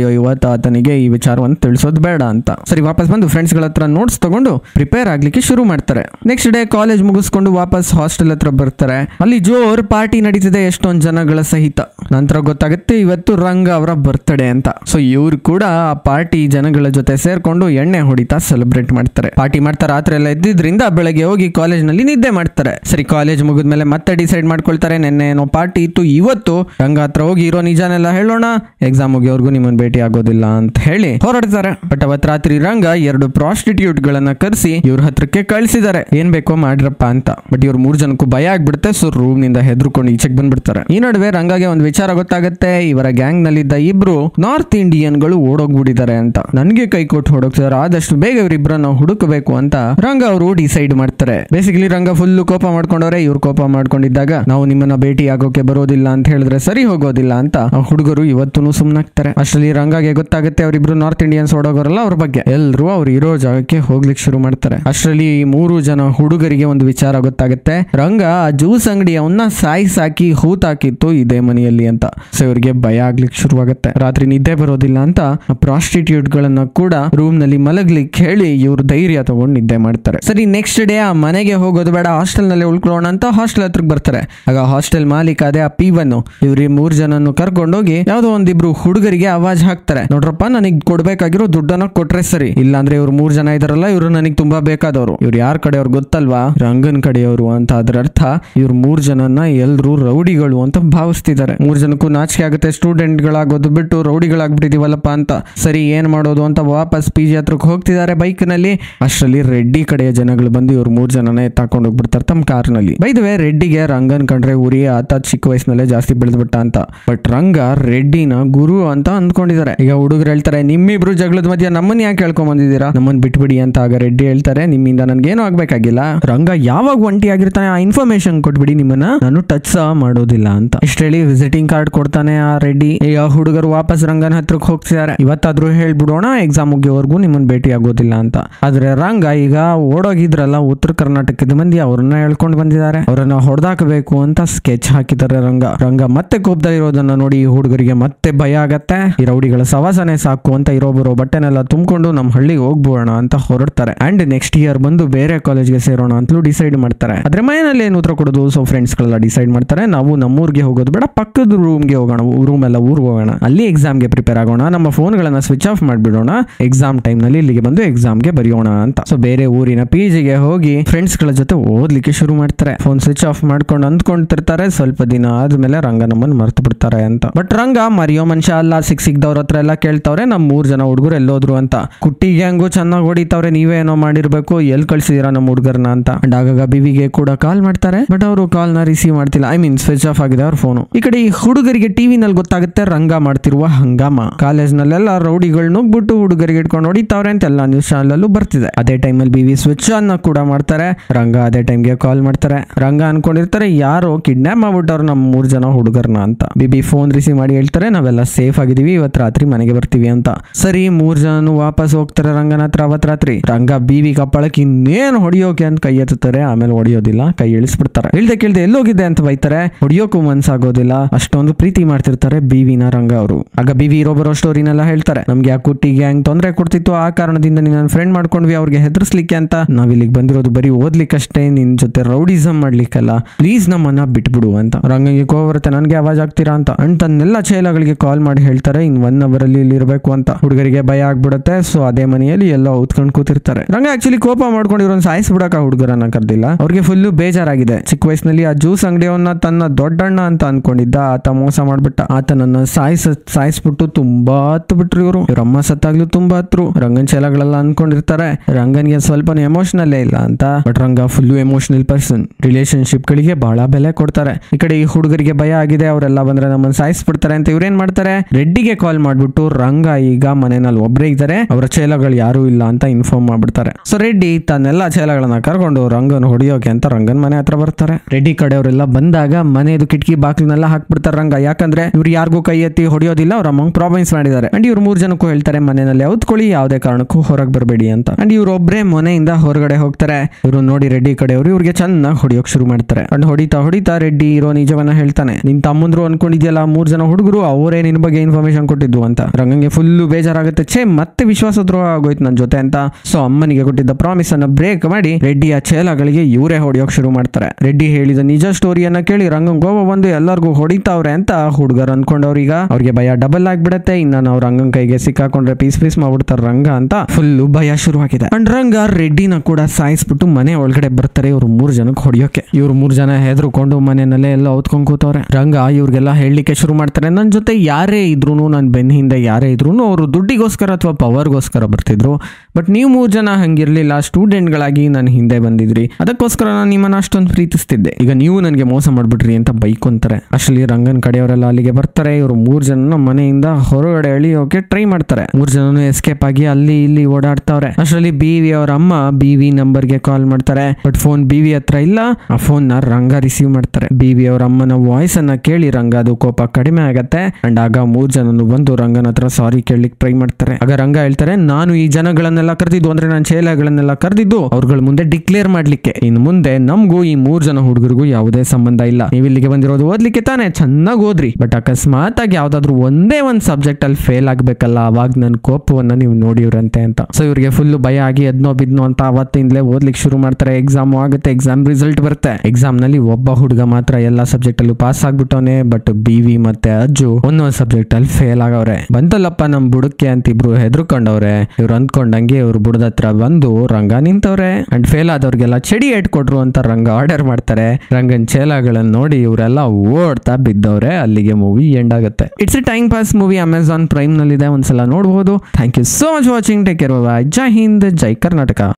ಅಯ್ಯೋ ಇವತ್ತು ಆತನಿಗೆ ಈ ವಿಚಾರವನ್ನು ತಿಳಿಸೋದು ಬೇಡ ಅಂತ ಸರಿ ವಾಪಸ್ ಬಂದು ಫ್ರೆಂಡ್ಸ್ ಗಳ ಹತ್ರ ನೋಟ್ಸ್ ತಗೊಂಡು ಪ್ರಿಪೇರ್ ಆಗ್ಲಿಕ್ಕೆ ಶುರು ಮಾಡ್ತಾರೆ ನೆಕ್ಸ್ಟ್ ಡೇ ಕಾಲೇಜ್ ಮುಗಿಸ್ಕೊಂಡು ವಾಪಸ್ ಹಾಸ್ಟೆಲ್ ಹತ್ರ ಬರ್ತಾರೆ ಅಲ್ಲಿ ಜೋರ್ ಪಾರ್ಟಿ ನಡೀತಿದೆ ಎಷ್ಟೊಂದ್ ಜನಗಳ ಸಹಿತ ನಂತರ ಗೊತ್ತಾಗುತ್ತೆ ಇವತ್ತು ರಂಗ ಅವರ ಬರ್ತ್ಡೇ ಅಂತ ಸೊ ಇವ್ರು ಕೂಡ ಆ ಪಾರ್ಟಿ ಜನಗಳ ಜೊತೆ ಸೇರ್ಕೊಂಡು ಎಣ್ಣೆ ಹೊಡಿತಾ ಸೆಲೆಬ್ರೇಟ್ ಮಾಡ್ತಾರೆ ಪಾರ್ಟಿ ಮಾಡ್ತಾ ರಾತ್ರಿ ಎಲ್ಲ ಎದ್ದಿದ್ರಿಂದ ಬೆಳಗ್ಗೆ ಹೋಗಿ ಕಾಲೇಜ್ ನಲ್ಲಿ ನಿದ್ದೆ ಮಾಡ್ತಾರೆ ಸರಿ ಕಾಲೇಜ್ ಮುಗಿದ್ಮೇಲೆ ಮತ್ತೆ ಡಿಸೈಡ್ ಮಾಡ್ಕೊಳ್ತಾರೆ ನೆನ್ನೆ ಏನೋ ಪಾರ್ಟಿ ಇತ್ತು ಇವತ್ತು ರಂಗ ಹತ್ರ ಹೋಗಿ ಇರೋ ನಿಜಾನೆಲ್ಲ ಹೇಳೋಣ ಎಕ್ಸಾಮ್ ಮುಗಿಯೋರ್ಗು ನಿಮ್ಮನ್ನ ಭೇಟಿ ಆಗೋದಿಲ್ಲ ಅಂತ ಹೇಳಿ ಹೊರಡ್ತಾರೆ ಬಟ್ ಅವತ್ ರಾತ್ರಿ ರಂಗ ಎರಡು ಪ್ರಾಸ್ಟಿಟ್ಯೂಟ್ ಗಳನ್ನ ಕರೆಸಿ ಇವ್ರ ಹತ್ರಕ್ಕೆ ಕಳ್ಸಿದ್ದಾರೆ ಏನ್ ಬೇಕೋ ಮಾಡ್ರಪ್ಪ ಅಂತ ಬಟ್ ಇವ್ರ ಮೂರ್ ಜನಕ್ಕೂ ಭಯ ಆಗ್ಬಿಡುತ್ತೆ ಸೊ ರೂಮ್ ನಿಂದ ಹೆದರ್ಕೊಂಡು ಈಚೆಗೆ ಬಂದ್ಬಿಡ್ತಾರೆ ಈ ನಡುವೆ ರಂಗಾಗೆ ಒಂದು ವಿಚಾರ ಗೊತ್ತಾಗುತ್ತೆ ಇವರ ಗ್ಯಾಂಗ್ ನಲ್ಲಿದ್ದ ಇಬ್ರು ನಾರ್ತ್ ಇಂಡಿಯನ್ಗಳು ಓಡೋಗ್ಬಿಟ್ಟಿದ್ದಾರೆ ಅಂತ ನನ್ಗೆ ಕೈ ಕೊಟ್ಟು ಹೊಡೋಗ್ತಿದಾರೆ ಆದಷ್ಟು ಬೇಗ ಇವರಿಬ್ಬರನ್ನ ಹುಡುಕಬೇಕು ಅಂತ ರಂಗ ಅವರು ಡಿಸೈಡ್ ಮಾಡ್ತಾರೆ ಬೇಸಿಕಲಿ ರಂಗ ಫುಲ್ ಕೋಪ ಮಾಡ್ಕೊಂಡವ್ರೆ ಇವ್ರು ಕೋಪ ಮಾಡ್ಕೊಂಡಿದ್ದಾಗ ನಾವು ನಿಮ್ಮನ್ನ ಭೇಟಿ ಆಗೋಕೆ ಬರೋದಿಲ್ಲ ಅಂತ ಹೇಳಿದ್ರೆ ಸರಿ ಹೋಗೋದಿಲ್ಲ ಅಂತ ಆ ಹುಡುಗರು ಇವತ್ತು ಸುಮ್ನಾಗ್ತಾರೆ ಅಷ್ಟರಲ್ಲಿ ರಂಗಾಗೆ ಗೊತ್ತಾಗುತ್ತೆ ಅವರಿಬ್ರು ನಾರ್ತ್ ಇಂಡಿಯನ್ಸ್ ಓಡೋಗೋರಲ್ಲ ಅವ್ರ ಬಗ್ಗೆ ಎಲ್ರು ಅವ್ರು ಇರೋ ಜಾಗಕ್ಕೆ ಹೋಗ್ಲಿಕ್ಕೆ ಶುರು ಮಾಡ್ತಾರೆ ಅಷ್ಟರಲ್ಲಿ ಈ ಮೂರು ಜನ ಹುಡುಗರಿಗೆ ಒಂದು ವಿಚಾರ ಗೊತ್ತಾಗುತ್ತೆ ರಂಗ ಆ ಜ್ಯೂಸ್ ಅಂಗಡಿ ಅವನ್ನ ಸಾಯಿಸಾಕಿ ಹೂತಾಕಿತ್ತು ಇದೇ ಮನೆಯಲ್ಲಿ ಅಂತ ಸೊ ಇವ್ರಿಗೆ ಭಯ ಆಗ್ಲಿಕ್ಕೆ ಶುರುವಾಗುತ್ತೆ ರಾತ್ರಿ ನಿದ್ದೆ ಬರೋದಿಲ್ಲ ಅಂತ ಪ್ರಾಸ್ಟಿಟ್ಯೂಟ್ ಗಳನ್ನ ಕೂಡ ರೂಮ್ ನಲ್ಲಿ ಮಲಗ್ಲಿಕ್ಕೆ ಹೇಳಿ ಇವ್ರು ಧೈರ್ಯ ತಗೊಂಡು ನಿದ್ದೆ ಮಾಡ್ತಾರೆ ಸರಿ ನೆಕ್ಸ್ಟ್ ಡೇ ಆ ಮನೆಗೆ ಹೋಗೋದು ಬೇಡ ಹಾಸ್ಟೆಲ್ ನಲ್ಲಿ ಉಳ್ಕೊಳ್ಳೋಣ ಅಂತ ಹಾಸ್ಟೆಲ್ ಹತ್ರಕ್ಕೆ ಬರ್ತಾರೆ ಆಗ ಹಾಸ್ಟೆಲ್ ಮಾಲೀಕ ಅದೇ ಆ ಪೀವನ್ ಇವ್ರಿ ಮೂರ್ ಜನನ್ನು ಕರ್ಕೊಂಡೋಗಿ ಯಾವ್ದೋ ಒಂದಿಬ್ರು ಹುಡುಗರಿಗೆ ಆವಾಜ್ ಹಾಕ್ತಾರೆ ನೋಡ್ರಪ್ಪ ನನಗ್ ಕೊಡ್ಬೇಕಾಗಿರೋ ದುಡ್ಡನ್ನ ಕೊಟ್ರೆ ಸರಿ ಇಲ್ಲಾಂದ್ರೆ ಇವ್ರು ಮೂರ್ ಜನ ಇದಾರಲ್ಲ ಇವ್ರು ನನಗ್ ತುಂಬಾ ಬೇಕಾದವರು ಇವ್ರು ಯಾರ ಕಡೆಯವ್ರು ಗೊತ್ತಲ್ವಾ ರಂಗನ್ ಕಡೆಯವರು ಅಂತ ಅದ್ರ ಅರ್ಥ ಇವ್ರು ಮೂರ್ ಜನನ್ನ ಎಲ್ರು ರೌಡಿಗಳು ಅಂತ ಭಾವಿಸ್ತಿದ್ದಾರೆ ಮೂರ್ ಜನಕ್ಕೂ ನಾಚಿಕೆ ಆಗುತ್ತೆ ಸ್ಟೂಡೆಂಟ್ ಗಳಾಗೋದು ಬಿಟ್ಟು ರೌಡಿಗಳಾಗ್ಬಿಟ್ಟಿದೀವಲ್ಲಪ್ಪ ಅಂತ ಸರಿ ಏನ್ ಮಾಡೋದು ಅಂತ ವಾಪಸ್ ಪಿ ಜಿ ಹತ್ರಕ್ಕೆ ಹೋಗ್ತಿದ್ದಾರೆ ಬೈಕ್ ನಲ್ಲಿ ಅಷ್ಟರಲ್ಲಿ ರೆಡ್ಡಿ ಕಡೆಯ ಜನಗಳು ಬಂದು ಇವ್ರು ಮೂರ್ ಜನನ ಎತ್ತಾಕೊಂಡು ಹೋಗ್ಬಿಡ್ತಾರೆ ತಮ್ಮ ಕಾರ್ ನಲ್ಲಿ ಬೈದವೆ ರೆಡ್ಡಿಗೆ ರಂಗನ್ ಕಂಡ್ರೆ ಉರಿ ಆತ ಚಿಕ್ಕ ವಯಸ್ಸಿನಲ್ಲೇ ಜಾಸ್ತಿ ಬೆಳೆದ್ಬಿಟ್ಟ ಅಂತ ಬಟ್ ರಂಗ ರೆಡ್ಡಿನ ಗುರು ಅಂತ ಅಂದ್ಕೊಂಡಿದ್ದಾರೆ ಈಗ ಹುಡುಗರು ಹೇಳ್ತಾರೆ ನಿಮ್ಮಿಬ್ರು ಜಗಳದ ಮಧ್ಯೆ ನಮ್ಮನ್ನ ಯಾಕೆ ಕೇಳ್ಕೊಂಡ್ ಬಂದಿದ್ದೀರಾ ನಮ್ಮನ್ನ ಬಿಟ್ಬಿಡಿ ಅಂತ ಆಗ ರೆಡ್ಡಿ ಹೇಳ್ತಾರೆ ನಿಮ್ಮಿಂದ ನನ್ಗೇನು ಆಗ್ಬೇಕಾಗಿಲ್ಲ ರಂಗ ಯಾವಾಗ ಒಂಟಿ ಆಗಿರ್ತಾನೆ ಆ ಇನ್ಫಾರ್ಮೇಶನ್ ಕೊಟ್ಬಿಡಿ ನಿಮ್ಮನ್ನ ನಾನು ಟಚ್ ಸಹ ಮಾಡೋದಿಲ್ಲ ಅಂತ ಇಷ್ಟ ಹೇಳಿ ವಿಸಿಟಿಂಗ್ ಕಾರ್ಡ್ ಕೊಡ್ತಾನೆ ಆ ರೆಡ್ಡಿ ಈಗ ಹುಡುಗರು ವಾಪಸ್ ರಂಗನ ಹತ್ರಕ್ಕೆ ಹೋಗ್ತಿದ್ದಾರೆ ಇವತ್ತಾದ್ರೂ ಹೇಳ್ಬಿಡೋಣ ಎಕ್ಸಾಮ್ ಮುಗಿಯೋವರೆಗೂ ನಿಮ್ಮನ್ನ ಭೇಟಿ ಆಗೋದಿಲ್ಲ ಅಂತ ಆದ್ರೆ ರಂಗ ಈಗ ಓಡೋಗಿದ್ರಲ್ಲ ಉತ್ತರ ಕರ್ನಾಟಕದ ಮಂದಿ ಅವ್ರನ್ನ ಹೇಳ್ಕೊಂಡು ಬಂದಿದ್ದಾರೆ ಅವರನ್ನ ಹೊಡೆದಾಕಬೇಕು ಅಂತ ಸ್ಕೆಚ್ ಹಾಕಿದ್ದಾರೆ ರಂಗ ರಂಗ ಮತ್ತೆ ಕೋಪದಲ್ಲಿರೋದನ್ನ ನೋಡಿ ಈ ಹುಡುಗರಿಗೆ ಮತ್ತೆ ಭಯ ಆಗತ್ತೆ ಈ ರೌಡಿಗಳ ಸವಾಸನೆ ಸಾಕು ಅಂತ ಇರೋಬರೋ ಬಟ್ಟೆನೆಲ್ಲ ತುಂಬಿಕೊಂಡು ನಮ್ಮ ಹಳ್ಳಿಗೆ ಹೋಗ್ಬೋಣ ಅಂತ ಹೊರಡ್ತಾರೆ ಅಂಡ್ ನೆಕ್ಸ್ಟ್ ಇಯರ್ ಬಂದು ಬೇರೆ ಕಾಲೇಜ್ಗೆ ಸೇರೋಣ ಅಂತಲೂ ಡಿಸೈಡ್ ಮಾಡ್ತಾರೆ ಆದ್ರೆ ಮನೆಯಲ್ಲಿ ಏನು ಉತ್ತರ ಕೊಡೋದು ಸೊ ಫ್ರೆಂಡ್ಸ್ ಗಳೆಲ್ಲ ಡಿಸೈಡ್ ಮಾಡ್ತಾರೆ ನಾವು ನಮ್ಮೂರ್ಗೆ ಹೋಗೋದು ಬೇಡ ಪಕ್ಕದ ರೂಮ್ಗೆ ಹೋಗೋಣ ರೂಮ್ ಎಲ್ಲ ಊರ್ಗೆ ಹೋಗೋಣ ಅಲ್ಲಿ ಎಕ್ಸಾಮ್ಗೆ ಪ್ರಿಪೇರ್ ಆಗೋಣ ನಮ್ಮ ಫೋನ್ಗಳನ್ನ ಸ್ವಿಚ್ ಆಫ್ ಮಾಡಿಬಿಡೋಣ ಎಕ್ಸಾಮ್ ಟೈಮ್ ನಲ್ಲಿ ಇಲ್ಲಿಗೆ ಬಂದು ಎಕ್ಸಾಮ್ಗೆ ಬರೆಯೋಣ ಅಂತ ಸೊ ಬೇರೆ ಊರಿನ ಪಿ ಜಿಗೆ ಹೋಗಿ ಫ್ರೆಂಡ್ಸ್ ಗಳ ಜೊತೆ ಓದ್ಲಿಕ್ಕೆ ಶುರು ಮಾಡ್ತಾರೆ ಫೋನ್ ಸ್ವಿಚ್ ಆಫ್ ಮಾಡ್ಕೊಂಡು ಅಂದ್ಕೊಂತಿರ್ತಾರೆ ಸ್ವಲ್ಪ ದಿನ ಆದ್ಮೇಲೆ ರಂಗ ನಮ್ಮನ್ನ ಮರ್ತು ಬಿಡ್ತಾರೆ ಅಂತ ಬಟ್ ರಂಗ ಮರಿಯೋ ಮನುಷ್ಯ ಅಲ್ಲ ಸಿಕ್ ಸಿಕ್ದವ್ರ ಹತ್ರ ಎಲ್ಲ ಕೇಳ್ತಾವ್ರೆ ನಮ್ ಮೂರ್ ಜನ ಹುಡುಗರು ಎಲ್ಲೋದ್ರು ಅಂತ ಕುಟ್ಟಿ ಗ್ಯಾಂಗು ಚೆನ್ನಾಗಿ ಹೊಡಿತಾವ್ರೆ ನೀವೇ ಏನೋ ಮಾಡಿರ್ಬೇಕು ಎಲ್ ಕಳ್ಸಿದೀರಾ ನಮ್ಮ ಹುಡುಗರ್ನ ಅಂತ ಅಂಡ್ ಆಗಾಗ ಬಿವಿಗೆ ಕೂಡ ಕಾಲ್ ಮಾಡ್ತಾರೆ ಬಟ್ ಅವರು ಕಾಲ್ ನ ರಿಸೀವ್ ಮಾಡ್ತಿಲ್ಲ ಐ ಮೀನ್ ಸ್ವಿಚ್ ಆಫ್ ಆಗಿದೆ ಅವ್ರ ಫೋನು ಈ ಕಡೆ ಈ ಹುಡುಗರಿಗೆ ಟಿವಿ ನಲ್ಲಿ ಗೊತ್ತಾಗುತ್ತೆ ರಂಗ ಮಾಡ್ತಿರುವ ಹಂಗಾಮ ಕಾಲೇಜ್ ನಲ್ಲೆಲ್ಲ ರೌಡಿಗಳು ನುಗ್ಬಿಟ್ಟು ಹುಡುಗರಿಗೆ ಇಟ್ಕೊಂಡು ಹೊಡಿತಾವ್ರೆ ಅಂತ ಎಲ್ಲ ನ್ಯೂಸ್ ಚಾನಲ್ ಅಲ್ಲೂ ಬರ್ತಿದೆ ಅದೇ ಟೈಮಲ್ಲಿ ಬಿವಿ ಸ್ವಿಚ್ ಅನ್ನ ಕೂಡ ಮಾಡ್ತಾರೆ ರಂಗ ಅದೇ ಟೈಮ್ಗೆ ಕಾಲ್ ಮಾಡ್ತಾರೆ ರಂಗ ಅನ್ಕೊಂಡಿರ್ತಾರೆ ಯಾರೋ ಕಿಡ್ನಾಪ್ ಮಾಡ್ಬಿಟ್ಟವ್ರು ನಮ್ಮ ಮೂರ್ ಜನ ಹುಡುಗರ್ನ ಅಂತ ಬಿಬಿ ಫೋನ್ ರಿಸೀವ್ ಮಾಡಿ ಹೇಳ್ತಾರೆ ನಾವೆಲ್ಲ ಸೇಫ್ ಆಗಿದೀವಿ ಇವತ್ತು ರಾತ್ರಿ ಮನೆಗೆ ಬರ್ತೀವಿ ಅಂತ ಸರಿ ಮೂರ್ ಜನನು ವಾಪಸ್ ಹೋಗ್ತಾರೆ ರಂಗನ ಹತ್ರ ಅವತ್ ರಾತ್ರಿ ರಂಗ ಬಿವಿ ಕಪ್ಪಳಕ್ಕೆ ಇನ್ನೇನು ಹೊಡಿಯೋಕೆ ಅಂತ ಕೈ ಎತ್ತುತ್ತಾರೆ ಆಮೇಲೆ ಹೊಡಿಯೋದಿಲ್ಲ ಕೈ ಇಳಿಸ್ಬಿಡ್ತಾರೆ ಇಳ್ದೆ ಕೇಳ್ದೆ ಎಲ್ಲೋಗಿದೆ ಅಂತ ಬೈತಾರೆ ಹೊಡಿಯೋಕ್ಕೂ ಮನ್ಸಾಗೋದಿಲ್ಲ ಅಷ್ಟೊಂದು ಪ್ರೀತಿ ಮಾಡ್ತಿರ್ತಾರೆ ಬಿವಿನ ರಂಗ ಅವರು ಆಗ ಬಿವಿ ಇರೋ ಬರೋ ಸ್ಟೋರಿನೆಲ್ಲ ಹೇಳ್ತಾರೆ ನಮ್ಗೆ ಆ ಕುಟ್ಟಿಗೆ ಹಂಗ್ ತೊಂದರೆ ಕೊಡ್ತಿತ್ತು ಆ ಕಾರಣದಿಂದ ನೀನ್ ನನ್ನ ಫ್ರೆಂಡ್ ಮಾಡ್ಕೊಂಡ್ವಿ ಅವ್ರಿಗೆ ಹೆದರ್ಸ್ಲಿಕ್ಕೆ ಅಂತ ನಾವ್ ಇಲ್ಲಿಗೆ ಬಂದಿರೋದು ಬರೀ ಓದ್ಲಿಕ್ಕಷ್ಟೇ ನಿನ್ ಜೊತೆ ರೌಡಿಸಮ್ ಮಾಡ್ಲಿಕ್ಕಲ್ಲ ಪ್ಲೀಸ್ ನಮ್ಮನ್ನ ಬಿಟ್ಬಿಡು ಅಂತ ರಂಗಂಗೆ ಕೋವ ಬರುತ್ತೆ ನನ್ಗೆ ಆವಾಜ್ ಆಗ್ತೀರಾ ಅಂತ ಅಂಡ್ ತನ್ನೆಲ್ಲ ಚೈಲಗಳಿಗೆ ಕಾಲ್ ಮಾಡಿ ಹೇಳ್ತಾರೆ ಇನ್ ಒನ್ ಅವರ್ ಅಲ್ಲಿ ಇಲ್ಲಿ ಇರ್ಬೇಕು ಅಂತ ಹುಡುಗರಿಗೆ ಭಯ ಆಗ್ಬಿಡುತ್ತೆ ಸೊ ಅದೇ ಮನೆಯಲ್ಲಿ ಎಲ್ಲ ಉತ್ಕೊಂಡ್ ಕೂತಿರ್ತಾರೆ ರಂಗ ಆಕ್ಚುಲಿ ಕೋಪ ಮಾಡ್ಕೊಂಡಿರೋ ಸಾಯಿಸ್ಬಿಡಕ ಹುಡುಗರನ್ನ ಕರ್ದಿಲ್ಲ ಅವ್ರಿಗೆ ಫುಲ್ಲು ಬೇಜಾರಾಗಿದೆ ಚಿಕ್ಕ ವಯಸ್ಸಿನಲ್ಲಿ ಆ ಜ್ಯೂಸ್ ಅಂಗಡಿಯವನ್ನ ತನ್ನ ದೊಡ್ಡಣ್ಣ ಅಂತ ಅನ್ಕೊಂಡಿದ್ದ ಆತ ಮೋಸ ಮಾಡ್ಬಿಟ್ಟ ಆತನನ್ನ ಸಾಯಿಸ ಸಾಯಿಸ್ಬಿಟ್ಟು ತುಂಬಾ ಹತ್ತು ಬಿಟ್ರು ಇವರು ಇವ್ರ ಅಮ್ಮ ಸತ್ತಾಗ್ಲೂ ತುಂಬಾ ಹತ್ರು ರಂಗನ್ ಚಲಗಳೆಲ್ಲ ಅನ್ಕೊಂಡಿರ್ತಾರೆ ರಂಗನ್ಗೆ ಸ್ವಲ್ಪ ಎಮೋಷನಲ್ಲೇ ಇಲ್ಲ ಅಂತ but Ranga full emotional person relationship ಗಳಿಗೆ ಬಹಳ ಬೆಲೆ ಕೊಡ್ತಾರೆ ಈ ಕಡೆ ಈ ಹುಡುಗರಿಗೆ ಭಯ ಆಗಿದೆ ಅವರೆಲ್ಲ ಬಂದ್ರೆ ನಮ್ಮನ್ನ ಸಾಯಿಸ್ಬಿಡ್ತಾರೆ ಅಂತ ಇವ್ರೇನ್ ಮಾಡ್ತಾರೆ ರೆಡ್ಡಿಗೆ ಕಾಲ್ ಮಾಡ್ಬಿಟ್ಟು ರಂಗ ಈಗ ಮನೆಯಲ್ಲಿ ಒಬ್ರೇ ಇದ್ದಾರೆ ಅವರ ಚೇಲಗಳು ಯಾರು ಇಲ್ಲ ಅಂತ ಇನ್ಫಾರ್ಮ್ ಮಾಡ್ಬಿಡ್ತಾರೆ ಸೊ ರೆಡ್ಡಿ ತನ್ನೆಲ್ಲ ಚೇಲಗಳನ್ನ ಕರ್ಕೊಂಡು ರಂಗನ್ ಹೊಡಿಯೋಕೆ ಅಂತ ರಂಗನ್ ಮನೆ ಹತ್ರ ಬರ್ತಾರೆ ರೆಡ್ಡಿ ಕಡೆಯವರೆಲ್ಲ ಬಂದಾಗ ಮನೆಯದು ಕಿಟಕಿ ಬಾಕ್ಲನ್ನೆಲ್ಲ ಹಾಕ್ಬಿಡ್ತಾರೆ ರಂಗ ಯಾಕಂದ್ರೆ ಇವ್ರು ಯಾರಿಗೂ ಕೈ ಎತ್ತಿ ಹೊಡಿಯೋದಿಲ್ಲ ಅವ್ರ ಅಮ್ಮಂಗ್ ಪ್ರಾಮಿಸ್ ಮಾಡಿದ್ದಾರೆ ಅಂಡ್ ಇವ್ರು ಮೂರ್ ಜನಕ್ಕೂ ಹೇಳ್ತಾರೆ ಮನೆಯಲ್ಲಿ ಯಾವ್ದ್ಕೊಳ್ಳಿ ಯಾವುದೇ ಕಾರಣಕ್ಕೂ ಹೊರಗೆ ಬರಬೇಡಿ ಅಂತ ಅಂಡ್ ಇವ್ರು ಒಬ್ರೇ ಮನೆಯಿಂದ ಹೊರಗಡೆ ಹೋಗ್ತಾರೆ ಇವ್ರು ನೋಡಿ ರೆಡ್ಡಿ ಕಡೆಯವರು ಇವ್ರಿಗೆ ಚೆನ್ನಾಗಿ ಹೊಡಿಯೋಕ್ ಶುರು ಮಾಡ್ತಾರೆ ಅಂಡ್ ಹೊಡಿತಾ ಹೊಡಿತಾ ರೆಡ್ಡಿ ಇರೋ ನಿಜವನ್ನ ಹೇಳ್ತಾನೆ ನಿನ್ ತಮ್ಮಂದ್ರು ಅನ್ಕೊಂಡಿದ್ಯಲ್ಲ ಮೂರ್ ಜನ ಹುಡುಗರು ಅವರೇ ನಿನ್ ಬಗ್ಗೆ ಇನ್ಫಾರ್ಮೇಶನ್ ಕೊಟ್ಟಿದ್ದು ಇದು ಅಂತ ರಂಗಂಗೆ ಫುಲ್ಲು ಬೇಜಾರಾಗುತ್ತೆ ಛೇ ಮತ್ತೆ ವಿಶ್ವಾಸ ದ್ರೋಹ ಆಗೋಯ್ತು ನನ್ನ ಜೊತೆ ಅಂತ ಸೊ ಅಮ್ಮನಿಗೆ ಕೊಟ್ಟಿದ್ದ ಪ್ರಾಮಿಸ್ ಅನ್ನ ಬ್ರೇಕ್ ಮಾಡಿ ರೆಡ್ಡಿಯ ಚೇಲಗಳಿಗೆ ಇವರೇ ಹೊಡೆಯೋಕ್ ಶುರು ಮಾಡ್ತಾರೆ ರೆಡ್ಡಿ ಹೇಳಿದ ನಿಜ ಸ್ಟೋರಿಯನ್ನ ಕೇಳಿ ರಂಗನ್ ಗೋವಾ ಬಂದು ಎಲ್ಲರಿಗೂ ಹೊಡಿತಾವ್ರೆ ಅಂತ ಹುಡುಗರು ಅನ್ಕೊಂಡವ್ರೀಗ ಅವ್ರಿಗೆ ಭಯ ಡಬಲ್ ಆಗ್ಬಿಡತ್ತೆ ಇನ್ನ ನಾವು ರಂಗನ್ ಕೈಗೆ ಸಿಕ್ಕಾಕೊಂಡ್ರೆ ಪೀಸ್ ಪೀಸ್ ಮಾಡ್ಬಿಡ್ತಾರೆ ರಂಗ ಅಂತ ಫುಲ್ಲು ಭಯ ಶುರುವಾಗಿದೆ ಅಂಡ್ ರಂಗ ರೆಡ್ಡಿನ ಕೂಡ ಸಾಯಿಸ್ಬಿಟ್ಟು ಮನೆ ಒಳಗಡೆ ಬರ್ತಾರೆ ಇವ್ರು ಮೂರ್ ಜನಕ್ಕೆ ಹೊಡಿಯೋಕೆ ಇವ್ರು ಮೂರ್ ಜನ ಹೆದರ್ಕೊಂಡು ಮನೆಯಲ್ಲೇ ಎಲ್ಲ ಹೊತ್ಕೊಂಡ್ ಕೂತವ್ರೆ ರಂಗ ಇವ್ರಿಗೆಲ್ಲ ಹೇಳಲಿಕ್ಕೆ ಶುರು ಮಾಡ್ತಾರೆ ನನ್ನ ಜೊತೆ ಯಾರೇ ಇದ್ರು ನನ್ನ ಬೆನ್ನ ಹಿಂದೆ ಯಾರೇ ಇದ್ರು ಅವರು ದುಡ್ಡಿಗೋಸ್ಕರ ಅಥವಾ ಪವರ್ಗೋಸ್ಕರ ಬರ್ತಿದ್ರು ಬಟ್ ನೀವು ಮೂರ್ ಜನ ಹಂಗಿರ್ಲಿಲ್ಲ ಸ್ಟೂಡೆಂಟ್ಗಳಾಗಿ ನನ್ನ ಹಿಂದೆ ಬಂದಿದ್ರಿ ಅದಕ್ಕೋಸ್ಕರ ನಾನು ನಿಮ್ಮನ್ನ ಅಷ್ಟೊಂದು ಪ್ರೀತಿಸ್ತಿದ್ದೆ ಈಗ ನೀವು ನನಗೆ ಮೋಸ ಮಾಡ್ಬಿಟ್ರಿ ಅಂತ ಬೈಕೊಂತಾರೆ ಅಷ್ಟರಲ್ಲಿ ರಂಗನ್ ಕಡೆಯವರೆಲ್ಲ ಅಲ್ಲಿಗೆ ಬರ್ತಾರೆ ಇವರು ಮೂರ್ ಜನ ಮನೆಯಿಂದ ಹೊರಗಡೆ ಎಳಿಯೋಕೆ ಟ್ರೈ ಮಾಡ್ತಾರೆ ಮೂರ್ ಜನನು ಎಸ್ಕೇಪ್ ಆಗಿ ಅಲ್ಲಿ ಇಲ್ಲಿ ಓಡಾಡ್ತಾವ್ರೆ ಅಷ್ಟರಲ್ಲಿ ಬಿ ವಿ ಅವ್ರ ಅಮ್ಮ ಬಿ ವಿ ನಂಬರ್ಗೆ ಕಾಲ್ ಮಾಡ್ತಾರೆ ಬಟ್ ಫೋನ್ ಬಿ ವಿ ಹತ್ರ ಇಲ್ಲ ಆ ಫೋನ್ ನ ರಂಗ ರಿಸೀವ್ ಮಾಡ್ತಾರೆ ಬಿ ವಿ ಅವ್ರ ಅಮ್ಮನ ವಾಯ್ಸ್ ಅನ್ನ ಕೇಳಿ ರಂಗ ಅದು ಕೋಪ ಕಡಿಮೆ ಆಗತ್ತೆ ಅಂಡ್ ಆಗ ಮೂರ್ ಜನನು ಬಂದು ರಂಗನ ಹತ್ರ ಸಾರಿ ಕೇಳಲಿಕ್ಕೆ ಟ್ರೈ ಮಾಡ್ತಾರೆ ಆಗ ರಂಗ ಹೇಳ್ತಾರೆ ನಾನು ಈ ಜನಗಳನ್ನೆಲ್ಲ ಕರೆದಿದ್ದು ಅಂದ್ರೆ ನಾನು ಚೇಲಗಳನ್ನೆಲ್ಲ ಕರೆದಿದ್ದು ಅವ್ರಗಳ ಮುಂದೆ ಡಿಕ್ಲೇರ್ ಮಾಡ್ಲಿಕ್ಕೆ ಇನ್ನು ಮುಂದೆ ನಮಗೂ ಈ ಮೂರ್ ಜನ ಹುಡುಗರಿಗೂ ಯಾವುದೇ ಸಂಬಂಧ ಇಲ್ಲ ನೀವು ಇಲ್ಲಿಗೆ ಬಂದಿರೋದು ಓದ್ಲಿಕ್ಕೆ ತಾನೇ ಚೆನ್ನಾಗಿ ಓದ್ರಿ ಬಟ್ ಅಕಸ್ಮಾತ್ ಆಗಿ ಯಾವ್ದಾದ್ರು ಒಂದೇ ಒಂದ್ ಸಬ್ಜೆಕ್ಟ್ ಅಲ್ಲಿ ಫೇಲ್ ಆಗ್ಬೇಕಲ್ಲ ಅವಾಗ ನನ್ನ ಕೋಪವನ್ನ ನೀವು ನೋಡಿವ್ರಂತೆ ಅಂತ ಸೊ ಇವ್ರಿಗೆ ಫುಲ್ ಭಯ ಆಗಿ ಎದ್ನೋ ಬಿದ್ನೋ ಅಂತ ಅವತ್ತಿಂದಲೇ ಓದ್ಲಿಕ್ಕೆ ಶುರು ಮಾಡ್ತಾರೆ ಎಕ್ಸಾಮ್ ಆಗುತ್ತೆ ಎಕ್ಸಾಮ್ ರಿಸಲ್ಟ್ ಬರುತ್ತೆ ಎಕ್ಸಾಮ್ ನಲ್ಲಿ ಒಬ್ಬ ಹುಡುಗ ಮಾತ್ರ ಎಲ್ಲಾ ಸಬ್ಜೆಕ್ಟ್ ಅಲ್ಲೂ ಪಾಸ್ ಆಗ್ಬಿಟ್ಟವನೆ ಬಟ್ ಬಿ ವಿ ಮತ್ತೆ ಅಜ್ಜು ಒಂದೊಂದ್ ಸಬ್ಜೆಕ್ಟ್ ಅಲ್ಲಿ ಫೇಲ್ ಆಗವ್ರೆ ಬಂತಲ್ಲಪ್ಪ ನಮ್ ಬುಡಕ್ಕೆ ಅಂತ ಇಬ್ರು ಹೆದರ್ಕೊಂಡವ್ರೆ ಇವ್ರು ಅಂದ್ಕೊಂಡಂಗೆ ಇವ್ರು ಬುಡದ ಹತ್ರ ಬಂದು ರಂಗ ನಿಂತವ್ರೆ ಅಂಡ್ ಫೇಲ್ ಆದವ್ರಿಗೆಲ್ಲ ಚಡಿ ಏಟ್ ಕೊಟ್ರು ಅಂತ ರಂಗ ಆರ್ಡರ್ ಮಾಡ್ತಾರೆ ರಂಗನ್ ಚೇಲಗಳನ್ನ ನೋಡಿ ಇವರೆಲ್ಲ ಓಡ್ತಾ ಬಿದ್ದವ್ರೆ ಅಲ್ಲಿಗೆ ಮೂವಿ ಎಂಡ್ ಆಗುತ್ತೆ it's a time pass movie Amazon Prime ನಲ್ಲಿದೆ ಒಂದ್ಸಲ ನೋಡಬಹುದು thank you so much watching take care bye Jai Hind Jai Karnataka